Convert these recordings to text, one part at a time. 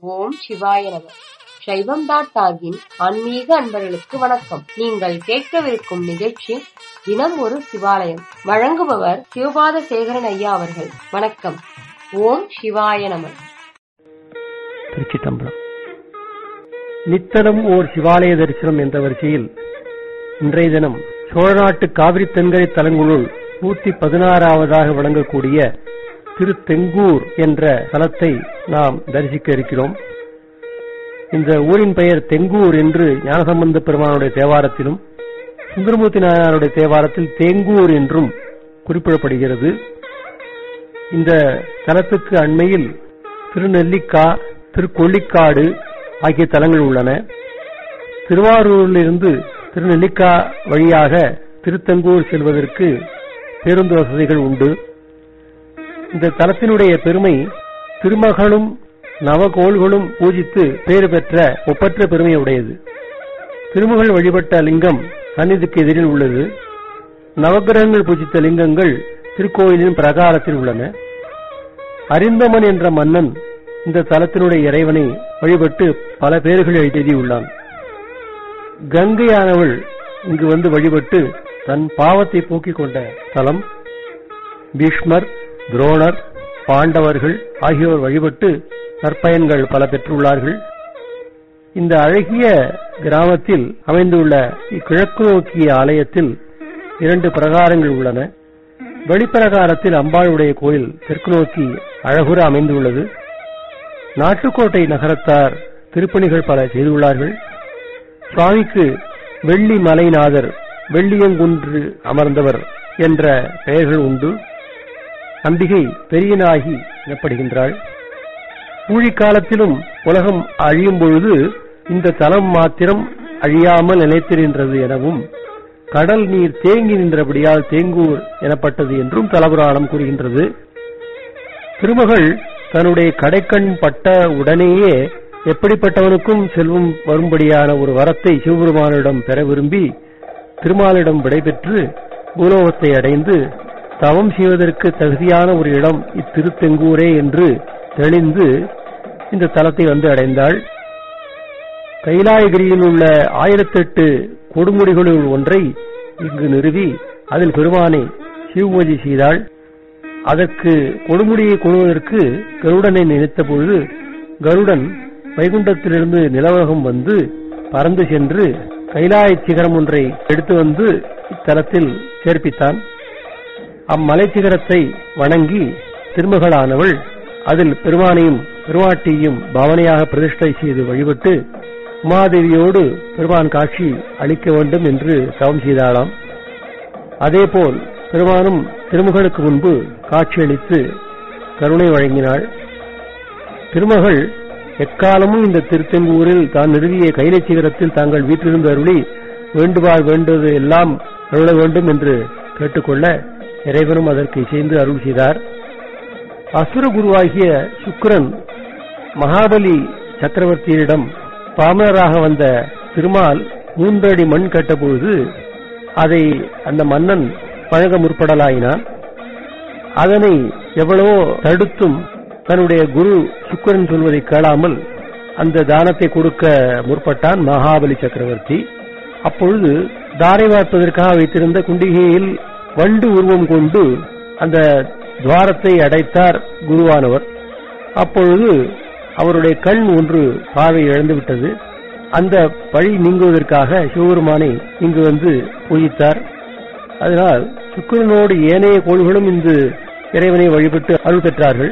ஓம் சிவாய நம சைவம் டாட் டாகின் ஆன்மீக அன்பர்களுக்கு வணக்கம் நீங்கள் கேட்கவிருக்கும் நிகழ்ச்சி தினம் ஒரு சிவாலயம் வழங்குபவர் சிவபாத சேகரன் ஐயா அவர்கள் வணக்கம் ஓம் சிவாய நம திருச்சிட்டம்பலம் நித்தனம் ஓர் சிவாலய தரிசனம் என்ற வரிசையில் இன்றைய தினம் சோழநாட்டு காவிரி தென்கரை தலங்களுள் நூத்தி பதினாறாவதாக விளங்கக்கூடிய திரு தெங்கூர் என்ற தலத்தை நாம் தரிசிக்க இருக்கிறோம் இந்த ஊரின் பெயர் தெங்கூர் என்று ஞானசம்பந்த பெருமானுடைய தேவாரத்திலும் சுந்தரமூர்த்தி நாயனாருடைய தேவாரத்தில் தேங்கூர் என்றும் குறிப்பிடப்படுகிறது இந்த தலத்துக்கு அண்மையில் திருநெல்லிக்கா திருக்கொள்ளிக்காடு ஆகிய தலங்கள் உள்ளன திருவாரூரிலிருந்து திருநெல்லிக்கா வழியாக திருத்தங்கூர் செல்வதற்கு பேருந்து வசதிகள் உண்டு இந்த தலத்தினுடைய பெருமை திருமகளும் நவகோள்களும் பூஜித்து பேறு பெற்ற ஒப்பற்ற பெருமை உடையது திருமகள் வழிபட்ட லிங்கம் சந்நிதிக்கு எதிரில் உள்ளது நவகிரகங்கள் பூஜித்த லிங்கங்கள் திருக்கோயிலின் பிரகாரத்தில் உள்ளன அரிந்தமன் என்ற மன்னன் இந்த தலத்தினுடைய இறைவனை வழிபட்டு பல பேர்கள் எழுதியுள்ளான் கங்கையானவள் இங்கு வந்து வழிபட்டு தன் பாவத்தை போக்கிக் கொண்ட தலம் பீஷ்மர் துரோணர் பாண்டவர்கள் ஆகியோர் வழிபட்டு நற்பயன்கள் பல பெற்றுள்ளார்கள் இந்த அழகிய கிராமத்தில் அமைந்துள்ள இக்கிழக்கு நோக்கிய ஆலயத்தில் இரண்டு பிரகாரங்கள் உள்ளன வெளிப்பிரகாரத்தில் அம்பாளுடைய கோயில் தெற்கு நோக்கி அழகுற அமைந்துள்ளது நாட்டுக்கோட்டை நகரத்தார் திருப்பணிகள் பல செய்துள்ளார்கள் சுவாமிக்கு வெள்ளி மலைநாதர் வெள்ளியங்குன்று அமர்ந்தவர் என்ற பெயர்கள் உண்டு அம்பிகை பெரியனாகி எனப்படுகின்றாள் ஊழிக்காலத்திலும் உலகம் அழியும் பொழுது இந்த தலம் மாத்திரம் அழியாமல் நிலைத்திருக்கின்றது எனவும் கடல் நீர் தேங்கி நின்றபடியால் தேங்கூர் எனப்பட்டது என்றும் தலபுராணம் கூறுகின்றது திருமகள் தன்னுடைய கடைக்கண் பட்ட உடனேயே எப்படிப்பட்டவனுக்கும் செல்வம் வரும்படியான ஒரு வரத்தை சிவபெருமானிடம் பெற விரும்பி திருமாலிடம் விடைபெற்று பூலோகத்தை அடைந்து தவம் செய்வதற்கு தகுதியான ஒரு இடம் இத்திருத்தெங்கூரே என்று தெளிந்து இந்த தலத்தை வந்து அடைந்தாள் கைலாயகிரியில் உள்ள ஆயிரத்தெட்டு கொடுமுடிகளுள் ஒன்றை இங்கு நிறுவி அதில் பெருமானை சிவபூஜை செய்தாள் அதற்கு கொடுமுடியை கொள்வதற்கு கருடனை நினைத்த பொழுது கருடன் வைகுண்டத்திலிருந்து நிலவகம் வந்து பறந்து சென்று கைலாய சிகரம் ஒன்றை எடுத்து வந்து இத்தலத்தில் சேர்ப்பித்தான் அம்மலை சிகரத்தை வணங்கி திருமகளானவள் அதில் பெருமானையும் பெருமாட்டியையும் பாவனையாக பிரதிஷ்டை செய்து வழிபட்டு உமாதேவியோடு பெருமான் காட்சி அளிக்க வேண்டும் என்று தவம் செய்தாளாம் அதேபோல் பெருமானும் திருமகளுக்கு முன்பு காட்சியளித்து கருணை வழங்கினாள் திருமகள் எக்காலமும் இந்த திருத்தெங்கூரில் தான் நிறுவிய கைலை சிகரத்தில் தாங்கள் வீட்டிலிருந்து அருளி வேண்டுவார் வேண்டுவது எல்லாம் அருள வேண்டும் என்று கேட்டுக்கொள்ள இறைவனும் அதற்கு இசைந்து அருள் செய்தார் அசுர குருவாகிய சுக்கரன் மகாபலி சக்கரவர்த்தியிடம் பாமனராக வந்த திருமால் மூன்றடி மண் கட்டபொழுது அதை அந்த மன்னன் வழங்க முற்படலாயினான் அதனை எவ்வளவோ தடுத்தும் தன்னுடைய குரு சுக்கரன் சொல்வதை கேளாமல் அந்த தானத்தை கொடுக்க முற்பட்டான் மகாபலி சக்கரவர்த்தி அப்பொழுது தாரை வார்ப்பதற்காக வைத்திருந்த குண்டிகையில் வண்டு உருவம் கொண்டு அந்த துவாரத்தை அடைத்தார் குருவானவர் அப்பொழுது அவருடைய கண் ஒன்று பார்வை இழந்துவிட்டது அந்த பழி நீங்குவதற்காக சிவபெருமானை இங்கு வந்து பூஜித்தார் அதனால் சுக்கரனோடு ஏனைய கோள்களும் இந்த இறைவனை வழிபட்டு அருள் பெற்றார்கள்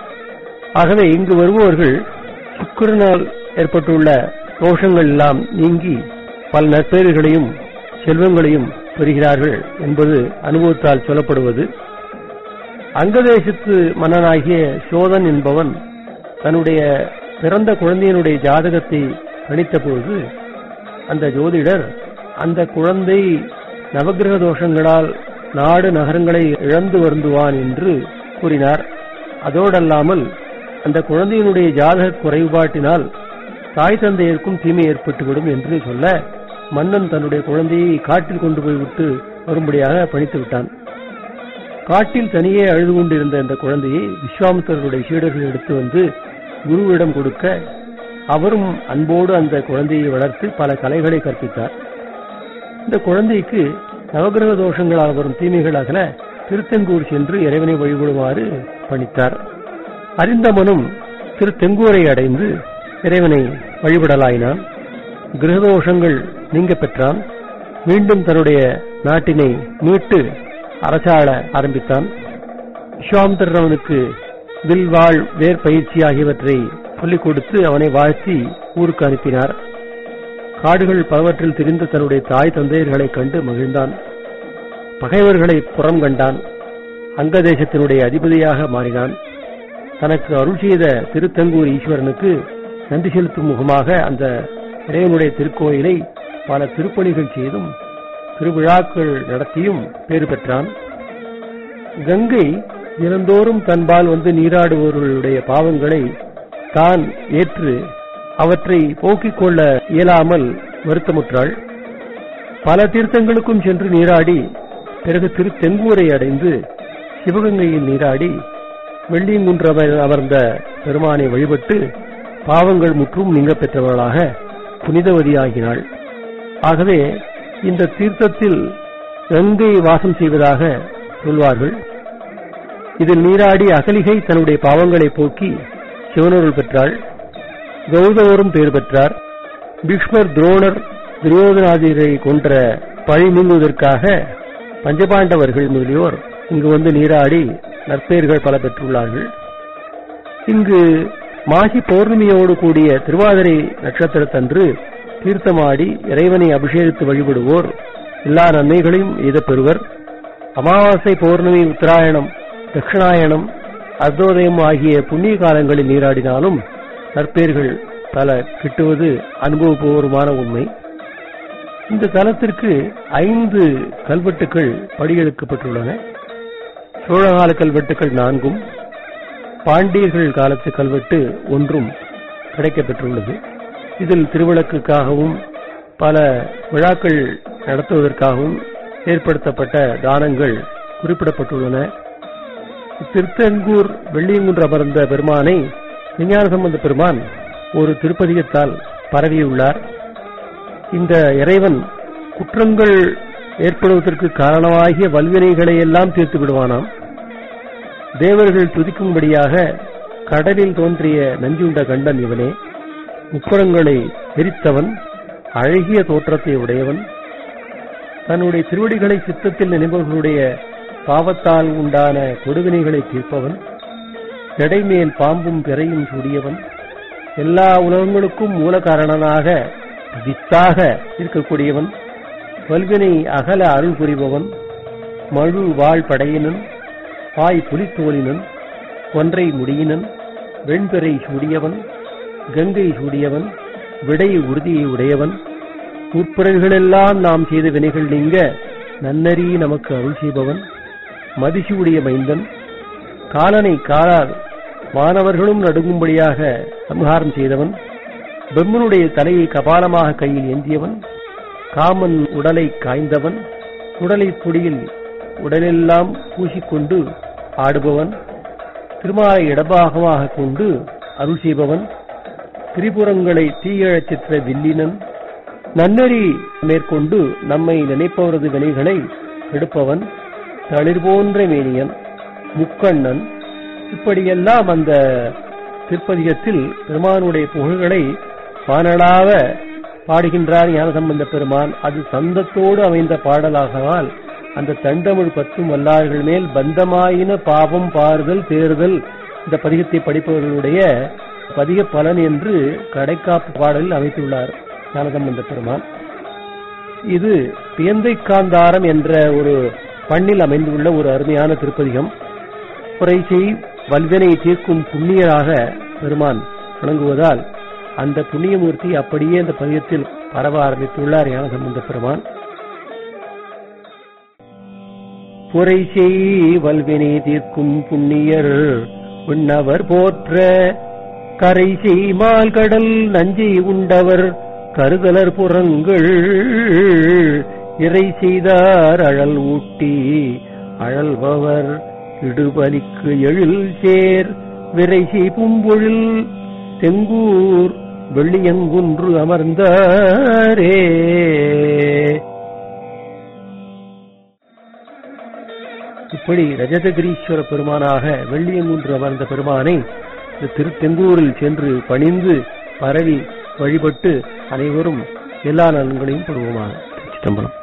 ஆகவே இங்கு வருபவர்கள் சுக்கரனால் ஏற்பட்டுள்ள தோஷங்கள் எல்லாம் நீங்கி பல நற்பெயர்களையும் செல்வங்களையும் பெறுகிறார்கள் என்பது அனுபவத்தால் சொல்லப்படுவது அங்கதேசத்து மன்னனாகிய சோதன் என்பவன் தன்னுடைய பிறந்த குழந்தையினுடைய ஜாதகத்தை கணித்த பொழுது அந்த ஜோதிடர் அந்த குழந்தை நவகிரக தோஷங்களால் நாடு நகரங்களை இழந்து வருந்துவான் என்று கூறினார் அதோடல்லாமல் அந்த குழந்தையினுடைய ஜாதக குறைபாட்டினால் தாய் தந்தையருக்கும் தீமை ஏற்பட்டுவிடும் என்று சொல்ல மன்னன் தன்னுடைய குழந்தையை காட்டில் கொண்டு போய்விட்டு வரும்படியாக பணித்து விட்டான் காட்டில் தனியே அழுது கொண்டிருந்த இந்த குழந்தையை விஸ்வாமித்தருடைய சீடர்கள் எடுத்து வந்து குருவிடம் கொடுக்க அவரும் அன்போடு அந்த குழந்தையை வளர்த்து பல கலைகளை கற்பித்தார் இந்த குழந்தைக்கு நவகிரக தோஷங்களால் வரும் தீமைகள் அகல திருத்தெங்கூர் சென்று இறைவனை வழிபடுமாறு பணித்தார் அறிந்தமனும் திருத்தெங்கூரை அடைந்து இறைவனை வழிபடலாயினான் கிரகதோஷங்கள் நீங்க பெற்றான் மீண்டும் தன்னுடைய நாட்டினை மீட்டு அரசாள ஆரம்பித்தான் விஸ்வாமித்திரர் அவனுக்கு வில்வாள் வேர் பயிற்சி ஆகியவற்றை சொல்லிக் கொடுத்து அவனை வாழ்த்தி ஊருக்கு அனுப்பினார் காடுகள் பலவற்றில் திரிந்த தன்னுடைய தாய் தந்தையர்களைக் கண்டு மகிழ்ந்தான் பகைவர்களை புறம் கண்டான் அங்க தேசத்தினுடைய அதிபதியாக மாறினான் தனக்கு அருள் செய்த திருத்தங்கூர் ஈஸ்வரனுக்கு நன்றி செலுத்தும் முகமாக அந்த இறைவனுடைய திருக்கோயிலை பல திருப்பணிகள் செய்தும் திருவிழாக்கள் நடத்தியும் பேறு பெற்றான் கங்கை தினந்தோறும் தன்பால் வந்து நீராடுபவர்களுடைய பாவங்களை தான் ஏற்று அவற்றை போக்கிக் கொள்ள இயலாமல் வருத்தமுற்றாள் பல தீர்த்தங்களுக்கும் சென்று நீராடி பிறகு திரு தெங்கூரை அடைந்து சிவகங்கையில் நீராடி வெள்ளியங்குன்ற அமர்ந்த பெருமானை வழிபட்டு பாவங்கள் முற்றும் நீங்க பெற்றவர்களாக புனிதவதியாகினாள் ஆகவே இந்த தீர்த்தத்தில் கங்கை வாசம் செய்வதாக சொல்வார்கள் இதில் நீராடி அகலிகை தன்னுடைய பாவங்களை போக்கி சிவனருள் பெற்றாள் கௌதவரும் பேர் பெற்றார் பீஷ்மர் துரோணர் துரியோதனாதிரை கொன்ற பழி நீங்குவதற்காக பஞ்சபாண்டவர்கள் முதலியோர் இங்கு வந்து நீராடி நற்பெயர்கள் பல பெற்றுள்ளார்கள் இங்கு மாசி பௌர்ணமியோடு கூடிய திருவாதிரை நட்சத்திரத்தன்று தீர்த்தமாடி இறைவனை அபிஷேகித்து வழிபடுவோர் எல்லா நன்மைகளையும் எய்தப் பெறுவர் அமாவாசை பௌர்ணமி உத்தராயணம் தட்சிணாயணம் அர்த்தோதயம் ஆகிய புண்ணிய காலங்களில் நீராடினாலும் நற்பெயர்கள் பல கிட்டுவது அனுபவபூர்வமான உண்மை இந்த தலத்திற்கு ஐந்து கல்வெட்டுக்கள் படியெடுக்கப்பட்டுள்ளன சோழகால கல்வெட்டுக்கள் நான்கும் பாண்டியர்கள் காலத்து கல்வெட்டு ஒன்றும் கிடைக்கப்பெற்றுள்ளது இதில் திருவிளக்குக்காகவும் பல விழாக்கள் நடத்துவதற்காகவும் ஏற்படுத்தப்பட்ட தானங்கள் குறிப்பிடப்பட்டுள்ளன திருத்தங்கூர் வெள்ளியங்குன்று அமர்ந்த பெருமானை விஞ்ஞான சம்பந்த பெருமான் ஒரு திருப்பதிகத்தால் பரவியுள்ளார் இந்த இறைவன் குற்றங்கள் ஏற்படுவதற்கு காரணமாகிய வல்வினைகளை எல்லாம் தீர்த்து விடுவானாம் தேவர்கள் துதிக்கும்படியாக கடலில் தோன்றிய நஞ்சுண்ட கண்டன் இவனே முப்புறங்களை எரித்தவன் அழகிய தோற்றத்தை உடையவன் தன்னுடைய திருவடிகளை சித்தத்தில் நினைப்பவர்களுடைய பாவத்தால் உண்டான கொடுவினைகளை தீர்ப்பவன் எடைமேல் பாம்பும் பிறையும் சூடியவன் எல்லா உலகங்களுக்கும் மூல காரணனாக வித்தாக இருக்கக்கூடியவன் வல்வினை அகல அருள் புரிபவன் மழு வாழ் படையினன் பாய் புலித்தோலினன் கொன்றை முடியினன் வெண்பிறை சூடியவன் கங்கை சூடியவன் விடை உறுதியை உடையவன் முற்பிறகுகளெல்லாம் நாம் செய்த வினைகள் நீங்க நன்னறி நமக்கு அருள் செய்பவன் மதிசூடிய மைந்தன் காலனை காலால் மாணவர்களும் நடுங்கும்படியாக சம்ஹாரம் செய்தவன் பிரம்மனுடைய தலையை கபாலமாக கையில் ஏந்தியவன் காமன் உடலை காய்ந்தவன் உடலை பொடியில் உடலெல்லாம் பூசிக்கொண்டு ஆடுபவன் திருமாலை இடபாகமாக கொண்டு அருள் செய்பவன் திரிபுரங்களை தீயழச் சிற்ற வில்லினன் நன்னறி மேற்கொண்டு நம்மை நினைப்பவரது வினைகளை எடுப்பவன் தளிர் போன்ற மேனியன் முக்கண்ணன் இப்படியெல்லாம் அந்த திருப்பதிகத்தில் பெருமானுடைய புகழ்களை வானளாவ பாடுகின்றார் ஞானசம்பந்த பெருமான் அது சந்தத்தோடு அமைந்த பாடலாகவால் அந்த தண்டமிழ் பத்தும் வல்லார்கள் மேல் பந்தமாயின பாவம் பாறுதல் தேறுதல் இந்த பதிகத்தை படிப்பவர்களுடைய பதிக பலன் என்று கடைக்காப்பு பாடலில் அமைத்துள்ளார் ஞானசம்பந்த பெருமான் இது பியந்தை காந்தாரம் என்ற ஒரு பண்ணில் அமைந்துள்ள ஒரு அருமையான திருப்பதிகம் குறைசை வல்வினை தீர்க்கும் புண்ணியராக பெருமான் வணங்குவதால் அந்த புண்ணியமூர்த்தி அப்படியே அந்த பதிகத்தில் பரவ ஆரம்பித்துள்ளார் ஞானசம்பந்த பெருமான் புரைசை வல்வினை தீர்க்கும் புண்ணியர் உண்ணவர் போற்ற கரை செய்மால் கடல் நஞ்சை உண்டவர் கருதலர் புறங்கள் இறை செய்தார் அழல் ஊட்டி அழல்பவர் இடுபலிக்கு எழில் சேர் விரைசி பூம்பொழில் தெங்கூர் வெள்ளியங்குன்று அமர்ந்தாரே இப்படி ரஜதகிரீஸ்வர பெருமானாக வெள்ளியங்குன்று அமர்ந்த பெருமானை இந்த திருத்தெங்கூரில் சென்று பணிந்து பரவி வழிபட்டு அனைவரும் எல்லா நலன்களையும் பெறுவோமாக சிதம்பரம்